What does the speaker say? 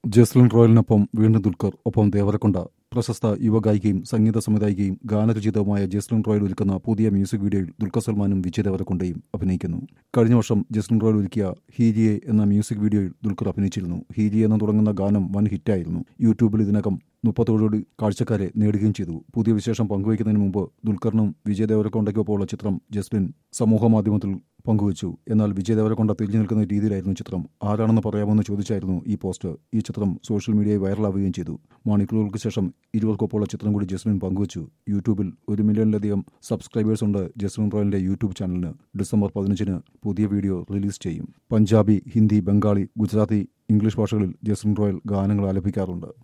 ജസ്ലിൻ റോയലിനൊപ്പം വീണ്ടും ദുൽഖർ ഒപ്പം ദേവരക്കൊണ്ട പ്രശസ്ത യുവഗായികയും സംഗീത സംവിധായികയും ഗാനരചിതവുമായ ജസ്ലിൻ റോയൽ ഒരുക്കുന്ന പുതിയ മ്യൂസിക് വീഡിയോയിൽ ദുൽഖർ സൽമാനും വിജയ് ദേവരക്കൊണ്ടയും അഭിനയിക്കുന്നു കഴിഞ്ഞ വർഷം ജസ്ലിൻ റോയൽ ഒരുക്കിയ ഹീരിയെ എന്ന മ്യൂസിക് വീഡിയോയിൽ ദുൽഖർ അഭിനയിച്ചിരുന്നു ഹീരി എന്ന് തുടങ്ങുന്ന ഗാനം വൻ ഹിറ്റായിരുന്നു യൂട്യൂബിൽ ഇതിനകം മുപ്പത്തോടുകൂടി കാഴ്ചക്കാരെ നേടുകയും ചെയ്തു പുതിയ വിശേഷം പങ്കുവയ്ക്കുന്നതിന് മുമ്പ് ദുൽഖറിനും വിജയ് ദേവരക്കൊണ്ടയ്ക്കൊപ്പമുള്ള ചിത്രം ജസ്ലിൻ സമൂഹമാധ്യമത്തിൽ പങ്കുവച്ചു എന്നാൽ വിജയ് ദേവരക്കൊണ്ട തിരിഞ്ഞു നിൽക്കുന്ന രീതിയിലായിരുന്നു ചിത്രം ആരാണെന്ന് പറയാമെന്ന് ചോദിച്ചായിരുന്നു ഈ പോസ്റ്റ് ഈ ചിത്രം സോഷ്യൽ മീഡിയയിൽ വൈറലാവുകയും ചെയ്തു മണിക്കൂറുകൾക്ക് ശേഷം ഇരുവർക്കൊപ്പമുള്ള ചിത്രം കൂടി ജസ്ലിൻ പങ്കുവച്ചു യൂട്യൂബിൽ ഒരു മില്യണിലധികം സബ്സ്ക്രൈബേഴ്സ് ഉണ്ട് ജസ്ലിൻ റോയലിന്റെ യൂട്യൂബ് ചാനലിന് ഡിസംബർ പതിനഞ്ചിന് പുതിയ വീഡിയോ റിലീസ് ചെയ്യും പഞ്ചാബി ഹിന്ദി ബംഗാളി ഗുജറാത്തി ഇംഗ്ലീഷ് ഭാഷകളിൽ ജസ്ലിൻ റോയൽ ഗാനങ്ങൾ ആലപിക്കാറുണ്ട്